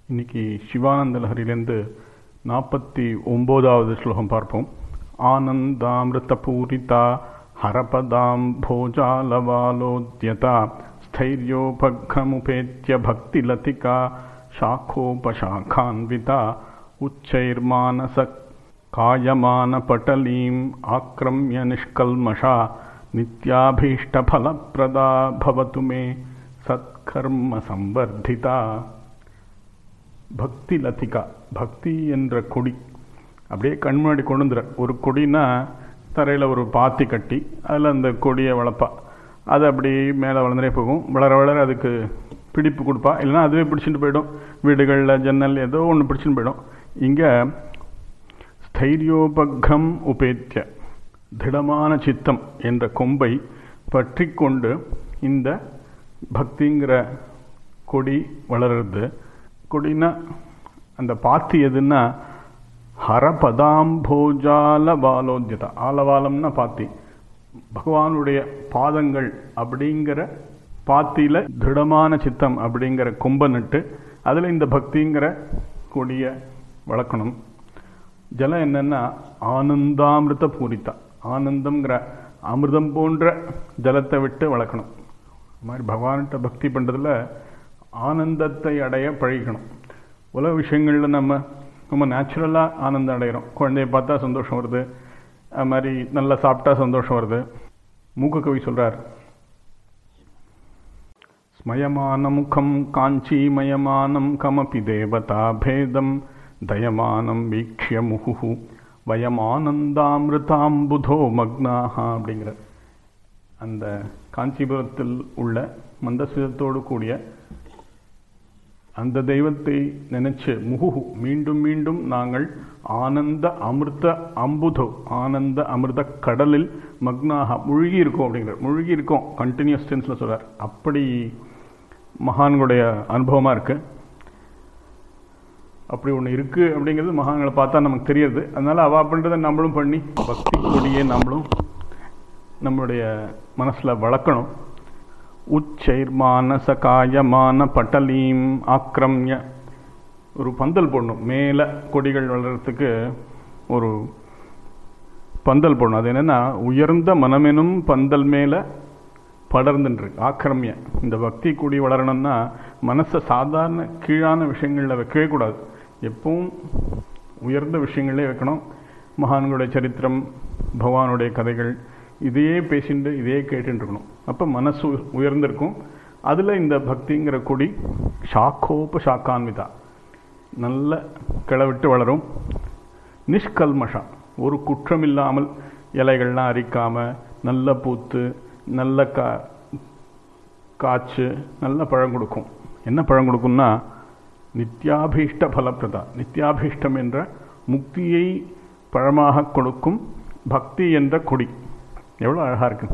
இன்னைக்கு சிவானந்த லஹரியிலேருந்து நாற்பத்தி ஒம்போதாவது ஸ்லோகம் பார்ப்போம் ஆனந்தாமிருத பூரிதா ஹரபதாம் போஜாலவாலோத்யதா स्थैर्योपघ्रमुपेत्य भक्तिलतिका शाखोपशाखान्विता उच्चैर्मानसकायमानपटलीम् आक्रम्य निष्कल्मषा नित्याभीष्टफलप्रदा भवतु मे சத்கர்ம சம்பர்திதா பக்தி லதிகா பக்தி என்ற கொடி அப்படியே கண் முன்னாடி கொண்டு வந்துற ஒரு கொடினா தரையில் ஒரு பாத்தி கட்டி அதில் அந்த கொடியை வளர்ப்பா அது அப்படி மேலே வளர்ந்துட்டே போகும் வளர வளர அதுக்கு பிடிப்பு கொடுப்பா இல்லைன்னா அதுவே பிடிச்சிட்டு போயிடும் வீடுகளில் ஜன்னல் ஏதோ ஒன்று பிடிச்சிட்டு போயிடும் இங்கே ஸ்தைரியோபகம் உபேத்திய திடமான சித்தம் என்ற கொம்பை பற்றி கொண்டு இந்த பக்திங்கிற கொடி வளருது கொடினா அந்த பாத்தி எதுன்னா ஹரபதாம்போஜால பாலோத்யதா ஆலவாலம்னா பாத்தி பகவானுடைய பாதங்கள் அப்படிங்கிற பாத்தியில் திடமான சித்தம் அப்படிங்கிற கொம்பை நட்டு அதில் இந்த பக்திங்கிற கொடியை வளர்க்கணும் ஜலம் என்னன்னா ஆனந்தாமிருத பூரித்தா ஆனந்தம்ங்கிற அமிர்தம் போன்ற ஜலத்தை விட்டு வளர்க்கணும் இது மாதிரி பகவான்கிட்ட பக்தி பண்ணுறதுல ஆனந்தத்தை அடைய பழகிக்கணும் உலக விஷயங்களில் நம்ம ரொம்ப நேச்சுரலாக ஆனந்தம் அடைகிறோம் குழந்தைய பார்த்தா சந்தோஷம் வருது அது மாதிரி நல்லா சாப்பிட்டா சந்தோஷம் வருது மூக்க கவி சொல்கிறார் ஸ்மயமான முகம் காஞ்சிமயமானம் கமபி தேவதா பேதம் தயமானம் வீக்ஷிய முகு வயமானந்தாமிருதாம்புதோ மக்னாக அப்படிங்கிற அந்த காஞ்சிபுரத்தில் உள்ள மந்தசிதத்தோடு கூடிய அந்த தெய்வத்தை நினைச்சு முகுகு மீண்டும் மீண்டும் நாங்கள் ஆனந்த அமிர்த அம்புதோ ஆனந்த அமிர்த கடலில் மக்னாக மூழ்கி இருக்கோம் அப்படிங்கிற மூழ்கி இருக்கோம் கண்டினியூஸ் டென்ஸில் சொல்கிறார் அப்படி மகான்களுடைய அனுபவமாக இருக்குது அப்படி ஒன்று இருக்குது அப்படிங்கிறது மகான்களை பார்த்தா நமக்கு தெரியுது அதனால் அவா பண்ணுறதை நம்மளும் பண்ணி பக்தி கொடியே நம்மளும் நம்மளுடைய மனசில் வளர்க்கணும் உச்சைர்மான சகாயமான பட்டலீம் ஆக்கிரமிய ஒரு பந்தல் போடணும் மேலே கொடிகள் வளர்கிறதுக்கு ஒரு பந்தல் போடணும் அது என்னென்னா உயர்ந்த மனமெனும் பந்தல் மேலே படர்ந்துன்று ஆக்கிரமிய இந்த பக்தி கூடி வளரணும்னா மனசை சாதாரண கீழான விஷயங்களில் வைக்கவே கூடாது எப்பவும் உயர்ந்த விஷயங்களே வைக்கணும் மகான்களுடைய சரித்திரம் பகவானுடைய கதைகள் இதையே பேசிட்டு இதையே கேட்டுட்டு இருக்கணும் அப்போ மனசு உயர்ந்திருக்கும் அதில் இந்த பக்திங்கிற கொடி ஷாக்கோப ஷாக்கான்விதா நல்ல கிளவிட்டு வளரும் நிஷ்கல்மஷா ஒரு குற்றம் இல்லாமல் இலைகள்லாம் அரிக்காமல் நல்ல பூத்து நல்ல கா காய்ச்சு நல்ல பழம் கொடுக்கும் என்ன பழம் கொடுக்கும்னா நித்யாபீஷ்ட பலப்பிரதா நித்யாபீஷ்டம் என்ற முக்தியை பழமாக கொடுக்கும் பக்தி என்ற கொடி எவ்வளோ அழகாக இருக்கு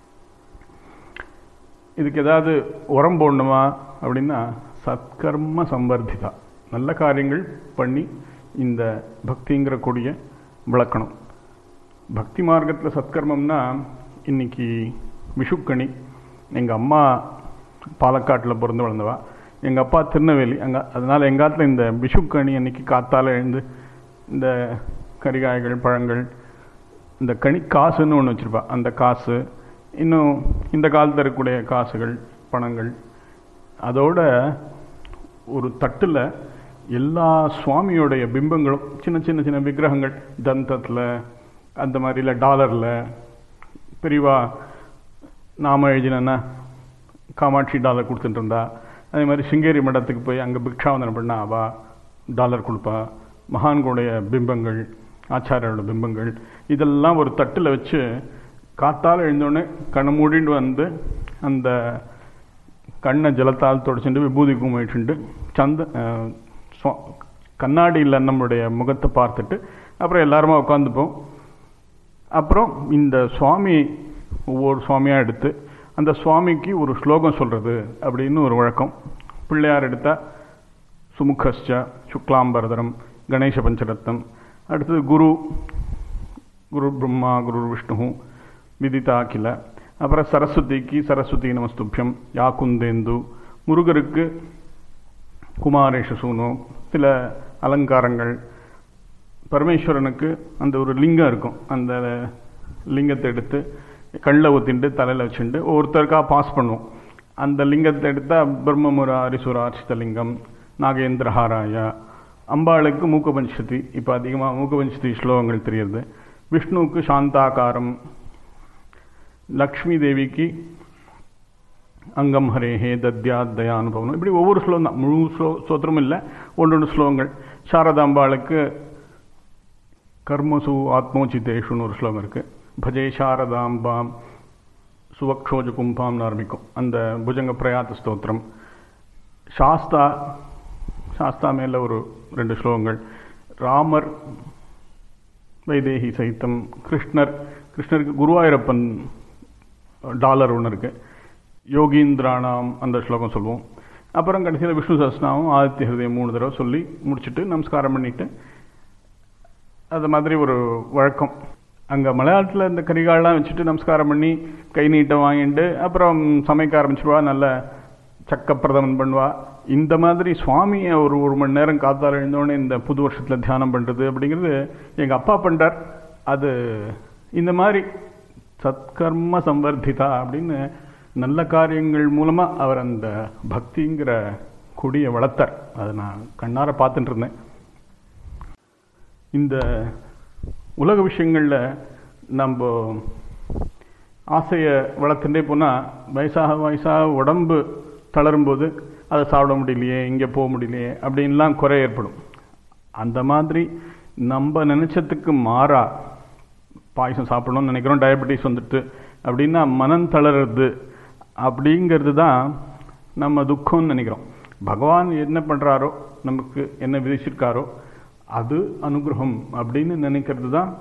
இதுக்கு ஏதாவது உரம் போடணுமா அப்படின்னா சத்கர்ம சம்பர்திதா நல்ல காரியங்கள் பண்ணி இந்த பக்திங்கிற கொடியை விளக்கணும் பக்தி மார்க்கத்தில் சத்கர்மம்னா இன்னைக்கு விஷுக்கணி எங்கள் அம்மா பாலக்காட்டில் பிறந்து வளர்ந்தவா எங்கள் அப்பா திருநெல்வேலி அங்கே அதனால் எங்கள் காலத்தில் இந்த விஷுக்கணி அன்னைக்கு காத்தால் எழுந்து இந்த கரிகாய்கள் பழங்கள் இந்த கனி காசுன்னு ஒன்று வச்சுருப்பா அந்த காசு இன்னும் இந்த காலத்தில் இருக்கக்கூடிய காசுகள் பணங்கள் அதோட ஒரு தட்டில் எல்லா சுவாமியோடைய பிம்பங்களும் சின்ன சின்ன சின்ன விக்கிரகங்கள் தந்தத்தில் அந்த மாதிரில டாலரில் பெரியவா நாம எழுதினா காமாட்சி டாலர் கொடுத்துட்டு இருந்தா அதே மாதிரி சிங்கேரி மடத்துக்கு போய் அங்கே பிக்ஷாவந்தனம் பண்ணா அவா டாலர் கொடுப்பா மகான்களுடைய பிம்பங்கள் ஆச்சாரியோட பிம்பங்கள் இதெல்லாம் ஒரு தட்டில் வச்சு காத்தால் எழுந்தோடனே கண்ணை மூடிட்டு வந்து அந்த கண்ணை ஜலத்தால் தொடச்சுட்டு விபூதி கும்பிட்டு சந்த கண்ணாடியில் நம்மளுடைய முகத்தை பார்த்துட்டு அப்புறம் எல்லாருமா உட்காந்துப்போம் அப்புறம் இந்த சுவாமி ஒவ்வொரு சுவாமியாக எடுத்து அந்த சுவாமிக்கு ஒரு ஸ்லோகம் சொல்கிறது அப்படின்னு ஒரு வழக்கம் பிள்ளையார் எடுத்தால் சுமுகஸ்ச சுக்லாம்பரதரம் கணேச பஞ்சரத்னம் அடுத்தது குரு குரு பிரம்மா குரு விஷ்ணு விதிதா கில அப்புறம் சரஸ்வதிக்கு சரஸ்வதி நமஸ்துபியம் யாக்குந்தேந்து முருகருக்கு குமாரேஷ சூனோ சில அலங்காரங்கள் பரமேஸ்வரனுக்கு அந்த ஒரு லிங்கம் இருக்கும் அந்த லிங்கத்தை எடுத்து கண்ணில் ஊத்திண்டு தலையில் வச்சுட்டு ஒவ்வொருத்தருக்காக பாஸ் பண்ணுவோம் அந்த லிங்கத்தை எடுத்தால் பிரம்மமுரா அரிசுரா அர்ச்சித லிங்கம் நாகேந்திரஹாராயா அம்பாளுக்கு மூக்கபஞ்சதி இப்போ அதிகமாக மூக்கபஞ்சதி ஸ்லோகங்கள் தெரியுது விஷ்ணுவுக்கு சாந்தாகாரம் லக்ஷ்மி தேவிக்கு அங்கம் ஹரேஹே தத்யாத் தயானுபவம் இப்படி ஒவ்வொரு ஸ்லோகம் தான் முழு ஸ்லோ ஸ்தோத்திரமும் இல்லை ஒன்று ஒன்று ஸ்லோகங்கள் சாரதாம்பாளுக்கு கர்மசு ஆத்மோச்சிதேஷுன்னு ஒரு ஸ்லோகம் இருக்குது பஜே சாரதாம்பாம் சுவக்ஷோஜ கும்பாம்னு ஆரம்பிக்கும் அந்த புஜங்க பிரயாத்த ஸ்தோத்திரம் சாஸ்தா சாஸ்தா மேலே ஒரு ரெண்டு ஸ்லோகங்கள் ராமர் வைதேகி சைத்தம் கிருஷ்ணர் கிருஷ்ணருக்கு குருவாயூரப்பன் டாலர் ஒன்று இருக்குது யோகீந்திரானாம் அந்த ஸ்லோகம் சொல்லுவோம் அப்புறம் கடைசியில் விஷ்ணு சஸ்னாவும் ஆதித்ய ஹிருதயம் மூணு தடவை சொல்லி முடிச்சுட்டு நமஸ்காரம் பண்ணிட்டு அது மாதிரி ஒரு வழக்கம் அங்கே மலையாளத்தில் இந்த கரிகாலெலாம் வச்சுட்டு நமஸ்காரம் பண்ணி கை நீட்டை வாங்கிட்டு அப்புறம் சமைக்க ஆரம்பிச்சிடுவா நல்ல சக்கப்பிரதமன் பண்ணுவா இந்த மாதிரி சுவாமியை ஒரு ஒரு மணி நேரம் காத்தால் எழுந்தோடனே இந்த புது வருஷத்தில் தியானம் பண்ணுறது அப்படிங்கிறது எங்கள் அப்பா பண்ணிட்டார் அது இந்த மாதிரி சத்கர்ம சம்வர்த்திதா அப்படின்னு நல்ல காரியங்கள் மூலமாக அவர் அந்த பக்திங்கிற கொடியை வளர்த்தார் அதை நான் கண்ணார பார்த்துட்டு இருந்தேன் இந்த உலக விஷயங்களில் நம்ம ஆசையை வளர்த்துட்டே போனால் வயசாக வயசாக உடம்பு தளரும்போது அதை சாப்பிட முடியலையே இங்கே போக முடியலையே அப்படின்லாம் குறை ஏற்படும் அந்த மாதிரி நம்ம நினச்சதுக்கு மாறா பாயசம் சாப்பிடணும்னு நினைக்கிறோம் டயபெட்டிஸ் வந்துட்டு அப்படின்னா மனம் தளருது அப்படிங்கிறது தான் நம்ம துக்கம்னு நினைக்கிறோம் பகவான் என்ன பண்ணுறாரோ நமக்கு என்ன விதிச்சிருக்காரோ அது அனுகிரகம் அப்படின்னு நினைக்கிறது தான்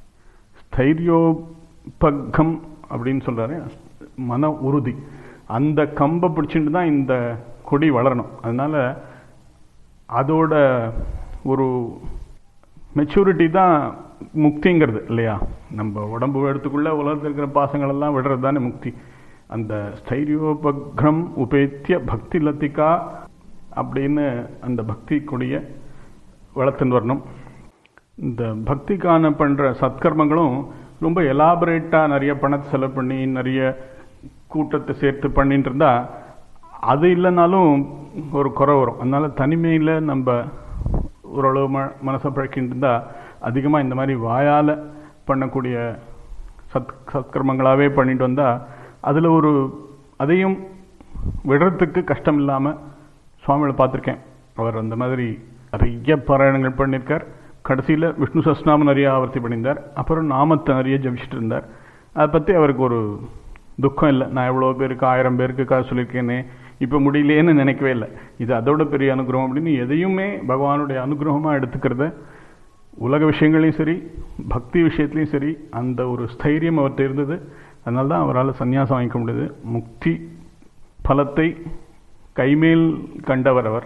ஸ்தைரியோபக்கம் அப்படின்னு சொல்கிறாரு மன உறுதி அந்த கம்பை பிடிச்சிட்டு தான் இந்த கொடி வளரணும் அதனால் அதோட ஒரு மெச்சூரிட்டி தான் முக்திங்கிறது இல்லையா நம்ம உடம்பு எடுத்துக்குள்ள உலகத்தில் இருக்கிற பாசங்களெல்லாம் விடுறது தானே முக்தி அந்த ஸ்தைரியோபக்ரம் உபேத்திய பக்தி லத்திகா அப்படின்னு அந்த பக்தி கொடிய வளர்த்துன்னு வரணும் இந்த பக்திக்கான பண்ணுற சத்கர்மங்களும் ரொம்ப எலாபரேட்டாக நிறைய பணத்தை செலவு பண்ணி நிறைய கூட்டத்தை சேர்த்து பண்ணிட்டு இருந்தா அது இல்லைனாலும் ஒரு குறை வரும் அதனால தனிமையில் நம்ம ஓரளவு ம மனசை பழக்கிட்டு இருந்தால் அதிகமாக இந்த மாதிரி வாயால் பண்ணக்கூடிய சத் சத்கர்மங்களாகவே பண்ணிட்டு வந்தால் அதில் ஒரு அதையும் விடுறதுக்கு கஷ்டம் இல்லாமல் சுவாமிகளை பார்த்துருக்கேன் அவர் அந்த மாதிரி நிறைய பாராயணங்கள் பண்ணியிருக்கார் கடைசியில் விஷ்ணு சஸ்நாமம் நிறைய ஆவர்த்தி பண்ணியிருந்தார் அப்புறம் நாமத்தை நிறைய ஜபிச்சுட்டு இருந்தார் அதை பற்றி அவருக்கு ஒரு துக்கம் இல்லை நான் எவ்வளோ பேருக்கு ஆயிரம் பேருக்கு காசு சொல்லியிருக்கேனே இப்போ முடியலையேன்னு நினைக்கவே இல்லை இது அதோட பெரிய அனுகிரகம் அப்படின்னு எதையுமே பகவானுடைய அனுகிரகமாக எடுத்துக்கிறத உலக விஷயங்களையும் சரி பக்தி விஷயத்துலையும் சரி அந்த ஒரு ஸ்தைரியம் அவர்கிட்ட இருந்தது அதனால தான் அவரால் சந்நியாசம் வாங்கிக்க முடியுது முக்தி பலத்தை கைமேல் கண்டவர் அவர்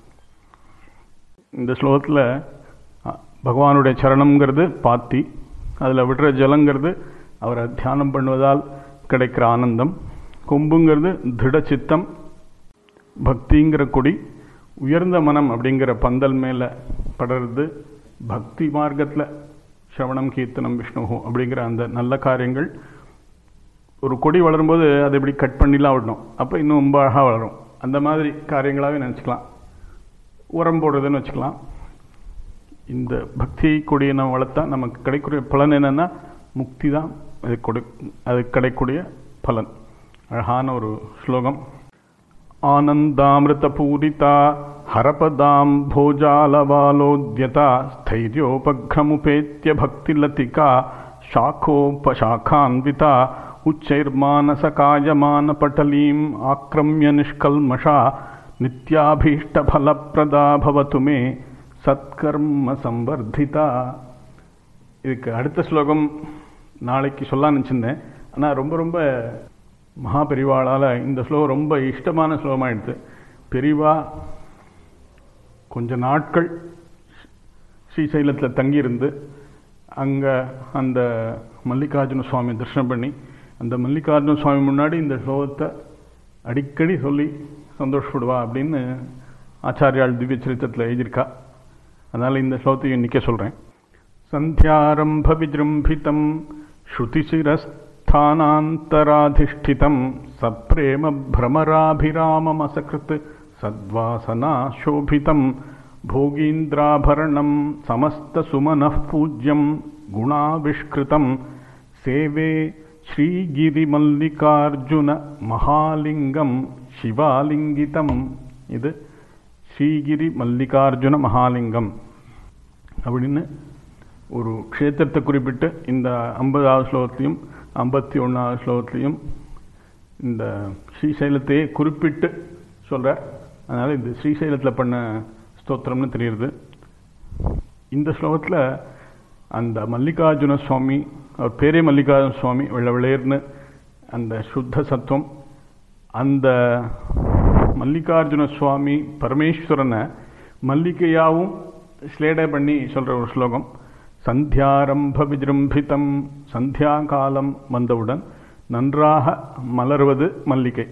இந்த ஸ்லோகத்தில் பகவானுடைய சரணம்ங்கிறது பாத்தி அதில் விடுற ஜலங்கிறது அவரை தியானம் பண்ணுவதால் கிடைக்கிற ஆனந்தம் கொம்புங்கிறது திட சித்தம் பக்திங்கிற கொடி உயர்ந்த மனம் அப்படிங்கிற பந்தல் மேலே படருது பக்தி மார்க்கத்தில் சிரவணம் கீர்த்தனம் விஷ்ணு அப்படிங்கிற அந்த நல்ல காரியங்கள் ஒரு கொடி வளரும்போது அதை இப்படி கட் பண்ணிலாம் விடணும் அப்போ இன்னும் ரொம்ப அழகாக வளரும் அந்த மாதிரி காரியங்களாகவே நினச்சிக்கலாம் உரம் போடுறதுன்னு வச்சுக்கலாம் இந்த பக்தி கொடியை நம்ம வளர்த்தா நமக்கு கிடைக்கூடிய பலன் என்னென்னா முக்தி தான் அது கொடு அது கிடைக்கூடிய பலன் அழகான ஒரு ஸ்லோகம் ஆனந்தாமிருத பூரிதா ஹரபதாம் போஜாலவாலோத்யதா ஸ்தைரியோபக்ரமுபேத்திய பக்திலதிகா शाखोपशाखान्विता उच्चैर्मानसकायमानपटलीम् आक्रम्य निष्कल्मषा नित्याभीष्टफलप्रदा भवतु मे சத்கர்ம சம்பர்திதா இதுக்கு அடுத்த ஸ்லோகம் நாளைக்கு சொல்ல நினச்சிருந்தேன் ஆனால் ரொம்ப ரொம்ப மகா பெரிவாளால் இந்த ஸ்லோகம் ரொம்ப இஷ்டமான ஸ்லோகமாகிடுது பெரிவா கொஞ்ச நாட்கள் ஸ்ரீசைலத்தில் தங்கியிருந்து அங்கே அந்த மல்லிகார்ஜுன சுவாமி தரிசனம் பண்ணி அந்த மல்லிகார்ஜுன சுவாமி முன்னாடி இந்த ஸ்லோகத்தை அடிக்கடி சொல்லி சந்தோஷப்படுவா அப்படின்னு ஆச்சாரியால் திவ்ய சரித்திரத்தில் எழுதியிருக்கா அதனால் இந்த ஸ்லோகத்தையும் நிற்க சொல்கிறேன் சந்தியாரம்ப விஜృంభితం ஸ்ருதிசிரஸ்தானாந்தராதிஷ்டிதம் சப்ரேம பிரமராபிராமமசகிருத் சத்வாசனா சோபிதம் भोगीन्द्राभरणं समस्तसुमनः पूज्यं गुणाविष्कृतं सेवे ஸ்ரீகிரிமல்லிகார்ஜுன மகாலிங்கம் சிவாலிங்கிதம் இது ஸ்ரீகிரி மல்லிகார்ஜுன மகாலிங்கம் அப்படின்னு ஒரு க்ஷேத்திரத்தை குறிப்பிட்டு இந்த ஐம்பதாவது ஸ்லோகத்தையும் ஐம்பத்தி ஒன்றாவது ஸ்லோகத்தையும் இந்த ஸ்ரீசைலத்தையே குறிப்பிட்டு சொல்கிறார் அதனால் இந்த ஸ்ரீசைலத்தில் பண்ண ஸ்தோத்திரம்னு தெரியுது இந்த ஸ்லோகத்தில் அந்த மல்லிகார்ஜுன சுவாமி அவர் பேரே மல்லிகார்ஜுன சுவாமி வெள்ள வெளையர்னு அந்த சுத்த சத்துவம் அந்த மல்லிகார்ஜுன சுவாமி பரமேஸ்வரனை மல்லிகையாவும் ஸ்லேடை பண்ணி சொல்கிற ஒரு ஸ்லோகம் சந்தியாரம்ப விஜృంభిதம் சந்தியா காலம் வந்தவுடன் நன்றாக மலர்வது மல்லிகை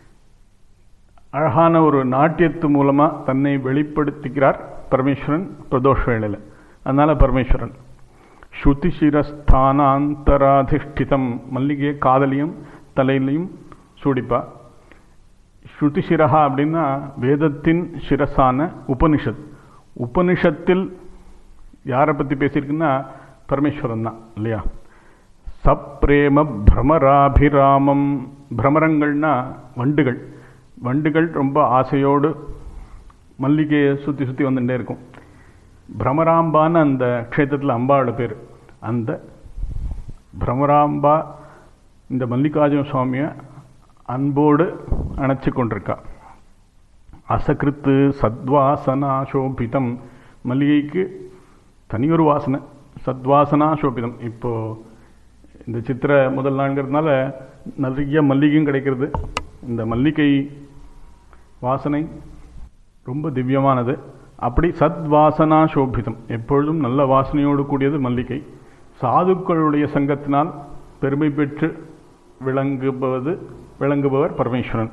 அழகான ஒரு நாட்டியத்து மூலமாக தன்னை வெளிப்படுத்திக்கிறார் பரமேஸ்வரன் பிரதோஷ வேளையில் அதனால் பரமேஸ்வரன் ஸ்ருதி சிரஸ்தானாந்தராதிஷ்டிதம் மல்லிகையை காதலையும் தலையிலையும் சூடிப்பா ஸ்ருதி சிரஹா அப்படின்னா வேதத்தின் சிரசான உபனிஷத் உபனிஷத்தில் யாரை பற்றி பேசியிருக்குன்னா பரமேஸ்வரன் தான் இல்லையா சப்ரேம பிரமராபிராமம் பிரமரங்கள்னா வண்டுகள் வண்டுகள் ரொம்ப ஆசையோடு மல்லிகையை சுற்றி சுற்றி வந்துட்டே இருக்கும் பிரமராம்பான்னு அந்த க்ஷேத்திரத்தில் அம்பாவோட பேர் அந்த பிரமராம்பா இந்த மல்லிகார்ஜுன சுவாமியை அன்போடு அணைச்சி கொண்டிருக்கா அசகிருத்து சத்வாசனா சோபிதம் மல்லிகைக்கு தனியொரு வாசனை சத்வாசனா சோபிதம் இப்போது இந்த சித்திர முதல் நாள்ங்கிறதுனால நிறைய மல்லிகையும் கிடைக்கிறது இந்த மல்லிகை வாசனை ரொம்ப திவ்யமானது அப்படி சத்வாசனா சோபிதம் எப்பொழுதும் நல்ல வாசனையோடு கூடியது மல்லிகை சாதுக்களுடைய சங்கத்தினால் பெருமை பெற்று விளங்குபவது விளங்குபவர் பரமேஸ்வரன்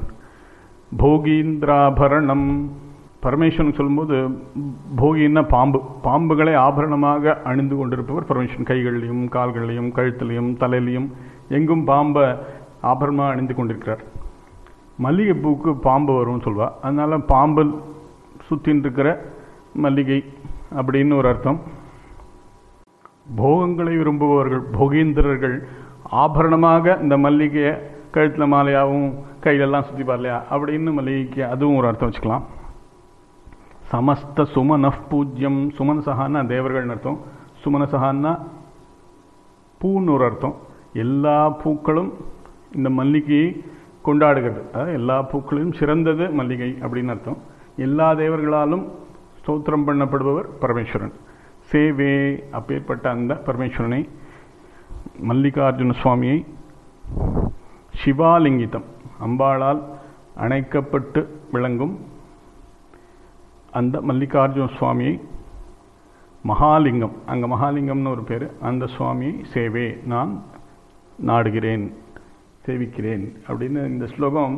போகீந்திராபரணம் பரமேஸ்வரன் சொல்லும்போது போகின்னா பாம்பு பாம்புகளை ஆபரணமாக அணிந்து கொண்டிருப்பவர் பரமேஸ்வரன் கைகளிலையும் கால்களிலையும் கழுத்திலையும் தலையிலையும் எங்கும் பாம்பை ஆபரணமாக அணிந்து கொண்டிருக்கிறார் மல்லிகைப்பூக்கு பாம்பு வரும்னு சொல்வா அதனால பாம்பு சுற்றின்னு இருக்கிற மல்லிகை அப்படின்னு ஒரு அர்த்தம் போகங்களை விரும்புபவர்கள் போகீந்திரர்கள் ஆபரணமாக இந்த மல்லிகையை கழுத்தில் மாலையாகவும் கையிலெல்லாம் சுற்றி பாரலையா அப்படின்னு மல்லிகைக்கு அதுவும் ஒரு அர்த்தம் வச்சுக்கலாம் சமஸ்த சுமனஃப் பூஜ்யம் சுமனசகான்னா தேவர்கள்னு அர்த்தம் சுமனசகான்னா பூன்னு ஒரு அர்த்தம் எல்லா பூக்களும் இந்த மல்லிகையை கொண்டாடுகிறது அதாவது எல்லா பூக்களிலும் சிறந்தது மல்லிகை அப்படின்னு அர்த்தம் எல்லா தேவர்களாலும் ஸ்தோத்திரம் பண்ணப்படுபவர் பரமேஸ்வரன் சேவே அப்பேற்பட்ட அந்த பரமேஸ்வரனை மல்லிகார்ஜுன சுவாமியை சிவாலிங்கிதம் அம்பாளால் அணைக்கப்பட்டு விளங்கும் அந்த மல்லிகார்ஜுன சுவாமியை மகாலிங்கம் அங்கே மகாலிங்கம்னு ஒரு பேர் அந்த சுவாமியை சேவே நான் நாடுகிறேன் சேவிக்கிறேன் அப்படின்னு இந்த ஸ்லோகம்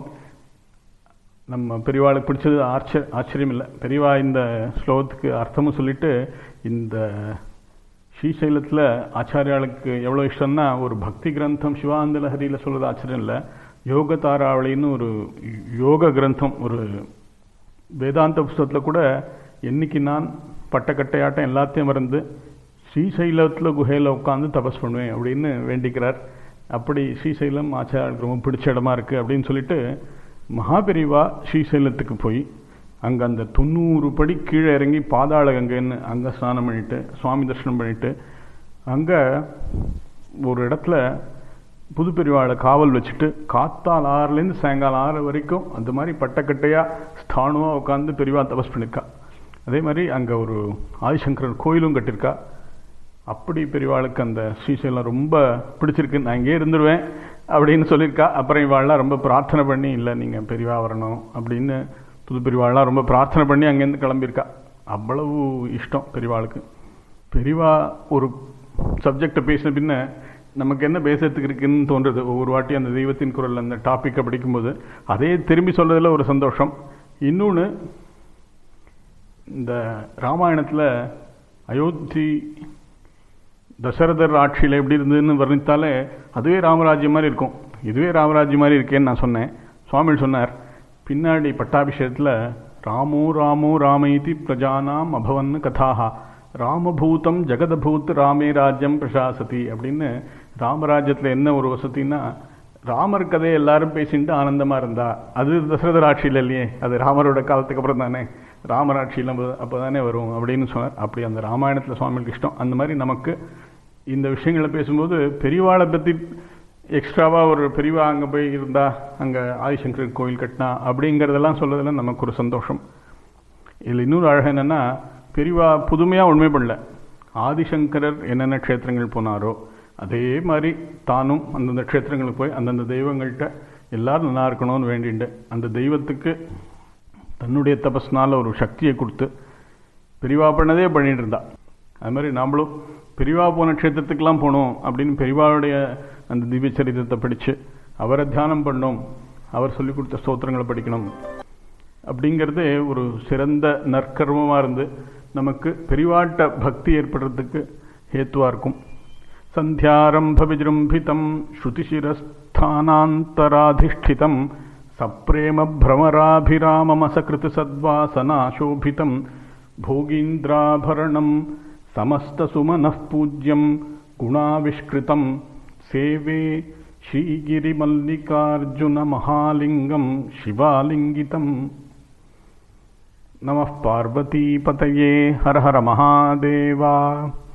நம்ம பெரியவாளுக்கு பிடிச்சது ஆச்ச ஆச்சரியம் இல்லை பெரியவா இந்த ஸ்லோகத்துக்கு அர்த்தமும் சொல்லிட்டு இந்த ஸ்ரீசைலத்தில் ஆச்சாரியாளுக்கு எவ்வளோ இஷ்டம்னா ஒரு பக்தி கிரந்தம் சிவானந்த லஹரியில் சொல்கிறது ஆச்சரியம் இல்லை யோக தாராவளின்னு ஒரு யோக கிரந்தம் ஒரு வேதாந்த புஸ்தகத்தில் கூட என்னைக்கு நான் பட்டக்கட்டையாட்டம் எல்லாத்தையும் மறந்து ஸ்ரீசைலத்தில் குகையில் உட்காந்து தபஸ் பண்ணுவேன் அப்படின்னு வேண்டிக்கிறார் அப்படி ஸ்ரீசைலம் ஆச்சாரியாளுக்கு ரொம்ப பிடிச்ச இடமா இருக்குது அப்படின்னு சொல்லிட்டு மகாபெரிவா ஸ்ரீசைலத்துக்கு போய் அங்கே அந்த தொண்ணூறு படி கீழே இறங்கி பாதாள கங்கைன்னு அங்கே ஸ்நானம் பண்ணிட்டு சுவாமி தரிசனம் பண்ணிட்டு அங்கே ஒரு இடத்துல புது பெரியவாளை காவல் வச்சுட்டு காத்தால் ஆறுலேருந்து சாயங்காலம் ஆறு வரைக்கும் அந்த மாதிரி பட்டக்கட்டையாக ஸ்தானுவாக உட்காந்து பெரியவா தபஸ் பண்ணியிருக்கா அதே மாதிரி அங்கே ஒரு ஆதிசங்கரர் கோயிலும் கட்டியிருக்கா அப்படி பெரியவாளுக்கு அந்த ஸ்ரீசைலம் ரொம்ப பிடிச்சிருக்கு நான் இங்கே இருந்துருவேன் அப்படின்னு சொல்லியிருக்கா அப்புறம் இவாள்லாம் ரொம்ப பிரார்த்தனை பண்ணி இல்லை நீங்கள் பெரியவா வரணும் அப்படின்னு புது பெரியவாள்லாம் ரொம்ப பிரார்த்தனை பண்ணி அங்கேருந்து கிளம்பியிருக்கா அவ்வளவு இஷ்டம் பெரியவாளுக்கு பெரியவா ஒரு சப்ஜெக்டை பேசின பின்ன நமக்கு என்ன பேசுறதுக்கு இருக்குன்னு தோன்றுது ஒவ்வொரு வாட்டி அந்த தெய்வத்தின் குரல் அந்த டாப்பிக்கை படிக்கும்போது அதே திரும்பி சொல்றதுல ஒரு சந்தோஷம் இன்னொன்று இந்த ராமாயணத்தில் அயோத்தி தசரதர் ஆட்சியில் எப்படி இருந்ததுன்னு வர்ணித்தாலே அதுவே ராமராஜ்யம் மாதிரி இருக்கும் இதுவே ராமராஜ்யம் மாதிரி இருக்கேன்னு நான் சொன்னேன் சுவாமி சொன்னார் பின்னாடி பட்டாபிஷேகத்தில் ராமோ ராமோ ராமைதி பிரஜானாம் அபவன் கதாகா ராமபூதம் ஜெகதபூத் ராமே ராஜ்யம் பிரசாசதி அப்படின்னு ராமராஜ்யத்தில் என்ன ஒரு வசதின்னா ராமர் கதையை எல்லாரும் பேசிட்டு ஆனந்தமாக இருந்தா அது தசரதர் ஆட்சியில் இல்லையே அது ராமரோட காலத்துக்கு அப்புறம் தானே ராமர் ஆட்சியில் அப்போ தானே வரும் அப்படின்னு சொன்னார் அப்படி அந்த ராமாயணத்தில் சுவாமிக்கு இஷ்டம் அந்த மாதிரி நமக்கு இந்த விஷயங்களை பேசும்போது பெரியவாளை பற்றி எக்ஸ்ட்ராவாக ஒரு பெரியவா அங்கே போய் இருந்தா அங்கே ஆதிசங்கர் கோயில் கட்டினா அப்படிங்கிறதெல்லாம் சொல்லதில்ல நமக்கு ஒரு சந்தோஷம் இதில் இன்னொரு அழகு என்னென்னா பெரியவா புதுமையாக உண்மை பண்ணல ஆதிசங்கரர் என்னென்ன க்ஷேத்திரங்கள் போனாரோ அதே மாதிரி தானும் அந்தந்த க்ஷேத்திரங்களுக்கு போய் அந்தந்த தெய்வங்கள்கிட்ட எல்லாரும் நல்லா இருக்கணும்னு வேண்டிண்டு அந்த தெய்வத்துக்கு தன்னுடைய தபஸ்னால ஒரு சக்தியை கொடுத்து பெரிவா பண்ணதே பண்ணிட்டு இருந்தா அது மாதிரி நாமளும் பெரிவா போன க்ஷேத்திரத்துக்கெல்லாம் போகணும் அப்படின்னு பெரிவாவுடைய அந்த திவ்ய சரித்திரத்தை படித்து அவரை தியானம் பண்ணணும் அவர் சொல்லிக் கொடுத்த ஸ்தோத்திரங்களை படிக்கணும் அப்படிங்கிறதே ஒரு சிறந்த நற்கர்மமாக இருந்து நமக்கு பெரிவாட்ட பக்தி ஏற்படுறதுக்கு ஹேத்துவாக இருக்கும் சந்தியாரம்ப விஜృంభిதம் ஸ்ருதிசிரஸ்தானாந்தராதிஷ்டிதம் சப்ரேம பிரமராபிராமமசகிருத் சத்வாசனாசோபிதம் भोगीन्द्राभरणं समस्तसुमनः पूज्यं गुणाविष्कृतं सेवे श्रीगिरिमल्लिकार्जुनमहालिङ्गं शिवालिङ्गितं नमः पार्वतीपतये हर हर महादेवा